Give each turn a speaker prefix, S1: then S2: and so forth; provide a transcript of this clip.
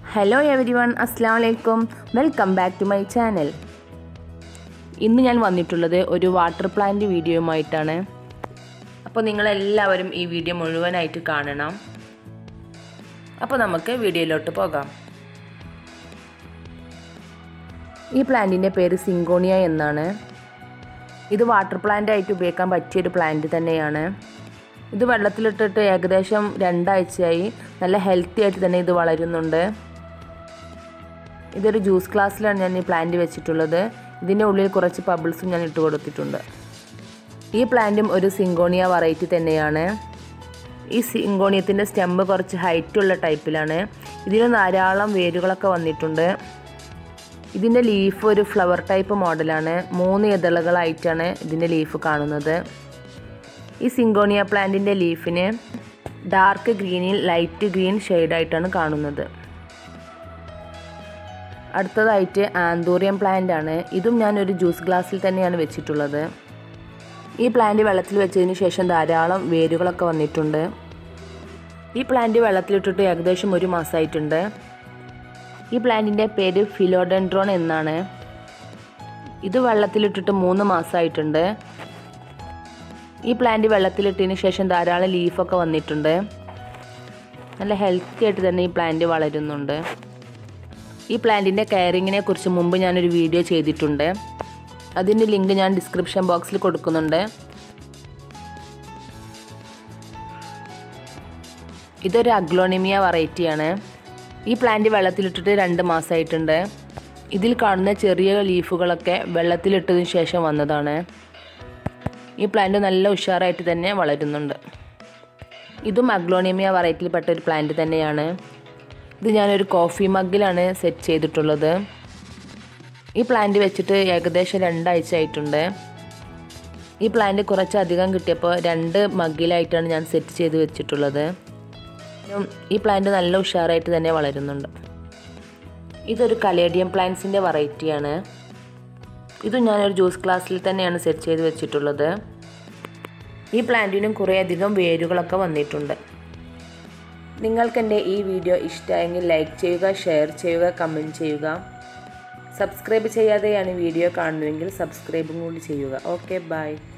S1: hello every everyone അസ്സാം വലൈക്കും welcome back to my channel ഇന്ന് ഞാൻ വന്നിട്ടുള്ളത് ഒരു വാട്ടർ പ്ലാന്റ് വീഡിയോയുമായിട്ടാണ് അപ്പോൾ നിങ്ങളെല്ലാവരും ഈ വീഡിയോ മുഴുവനായിട്ട് കാണണം അപ്പോൾ നമുക്ക് വീഡിയോയിലോട്ട് പോകാം ഈ പ്ലാന്റിൻ്റെ പേര് സിങ്കോണിയ എന്നാണ് ഇത് വാട്ടർ പ്ലാന്റ് ആയിട്ട് ഉപയോഗിക്കാൻ പറ്റിയൊരു പ്ലാന്റ് തന്നെയാണ് ഇത് വെള്ളത്തിലിട്ടിട്ട് ഏകദേശം രണ്ടാഴ്ചയായി നല്ല ഹെൽത്തി ആയിട്ട് തന്നെ ഇത് വളരുന്നുണ്ട് ഇതൊരു ജ്യൂസ് ഗ്ലാസ്സിലാണ് ഞാൻ ഈ പ്ലാന്റ് വെച്ചിട്ടുള്ളത് ഇതിൻ്റെ ഉള്ളിൽ കുറച്ച് പബിൾസും ഞാൻ ഇട്ട് കൊടുത്തിട്ടുണ്ട് ഈ പ്ലാന്റും ഒരു സിങ്കോണിയ വെറൈറ്റി തന്നെയാണ് ഈ സിങ്കോണിയത്തിൻ്റെ സ്റ്റെമ്പ് കുറച്ച് ഹൈറ്റുള്ള ടൈപ്പിലാണ് ഇതിന് ധാരാളം വേരുകളൊക്കെ വന്നിട്ടുണ്ട് ഇതിൻ്റെ ലീഫ് ഒരു ഫ്ലവർ ടൈപ്പ് മോഡലാണ് മൂന്ന് ഇതളുകളായിട്ടാണ് ഇതിൻ്റെ ലീഫ് കാണുന്നത് ഈ സിങ്കോണിയ പ്ലാന്റിൻ്റെ ലീഫിന് ഡാർക്ക് ഗ്രീനിൽ ലൈറ്റ് ഗ്രീൻ ഷെയ്ഡായിട്ടാണ് കാണുന്നത് അടുത്തതായിട്ട് ആന്തൂറിയം പ്ലാന്റ് ആണ് ഇതും ഞാൻ ഒരു ജ്യൂസ് ഗ്ലാസ്സിൽ തന്നെയാണ് വെച്ചിട്ടുള്ളത് ഈ പ്ലാന്റ് വെള്ളത്തിൽ വെച്ചതിന് ശേഷം ധാരാളം വേരുകളൊക്കെ വന്നിട്ടുണ്ട് ഈ പ്ലാന്റ് വെള്ളത്തിലിട്ടിട്ട് ഏകദേശം ഒരു മാസമായിട്ടുണ്ട് ഈ പ്ലാന്റിൻ്റെ പേര് ഫിലോഡെൻഡ്രോൺ എന്നാണ് ഇത് വെള്ളത്തിലിട്ടിട്ട് മൂന്ന് മാസമായിട്ടുണ്ട് ഈ പ്ലാന്റ് വെള്ളത്തിലിട്ടതിന് ശേഷം ധാരാളം ലീഫൊക്കെ വന്നിട്ടുണ്ട് നല്ല ഹെൽത്തി ആയിട്ട് തന്നെ ഈ പ്ലാന്റ് വളരുന്നുണ്ട് ഈ പ്ലാന്റിൻ്റെ കെയറിങ്ങിനെ കുറിച്ച് മുമ്പ് ഞാനൊരു വീഡിയോ ചെയ്തിട്ടുണ്ട് അതിൻ്റെ ലിങ്ക് ഞാൻ ഡിസ്ക്രിപ്ഷൻ ബോക്സിൽ കൊടുക്കുന്നുണ്ട് ഇതൊരു അഗ്ലോണിമിയ വെറൈറ്റിയാണ് ഈ പ്ലാന്റ് വെള്ളത്തിലിട്ടിട്ട് രണ്ട് മാസമായിട്ടുണ്ട് ഇതിൽ കാണുന്ന ചെറിയ ലീഫുകളൊക്കെ വെള്ളത്തിലിട്ടതിന് ശേഷം വന്നതാണ് ഈ പ്ലാന്റ് നല്ല ഉഷാറായിട്ട് തന്നെ വളരുന്നുണ്ട് ഇതും അഗ്ലോണിമിയ വെറൈറ്റിയിൽപ്പെട്ട ഒരു പ്ലാന്റ് തന്നെയാണ് ഇത് ഞാനൊരു കോഫി മഗ്ഗിലാണ് സെറ്റ് ചെയ്തിട്ടുള്ളത് ഈ പ്ലാന്റ് വെച്ചിട്ട് ഏകദേശം രണ്ടാഴ്ച ആയിട്ടുണ്ട് ഈ പ്ലാന്റ് കുറച്ചധികം കിട്ടിയപ്പോൾ രണ്ട് മഗ്ഗിലായിട്ടാണ് ഞാൻ സെറ്റ് ചെയ്ത് വെച്ചിട്ടുള്ളത് ഈ പ്ലാന്റ് നല്ല ഉഷാറായിട്ട് തന്നെ വളരുന്നുണ്ട് ഇതൊരു കലേഡിയം പ്ലാന്റ്സിൻ്റെ വെറൈറ്റിയാണ് ഇത് ഞാനൊരു ജ്യൂസ് ഗ്ലാസ്സിൽ തന്നെയാണ് സെറ്റ് ചെയ്ത് വെച്ചിട്ടുള്ളത് ഈ പ്ലാന്റിനും കുറേയധികം വേരുകളൊക്കെ വന്നിട്ടുണ്ട് നിങ്ങൾക്ക് എൻ്റെ ഈ വീഡിയോ ഇഷ്ടമായെങ്കിൽ ലൈക്ക് ചെയ്യുക ഷെയർ ചെയ്യുക കമൻറ്റ് ചെയ്യുക സബ്സ്ക്രൈബ് ചെയ്യാതെയാണ് വീഡിയോ കാണുന്നതെങ്കിൽ സബ്സ്ക്രൈബും കൂടി ചെയ്യുക ഓക്കെ ബൈ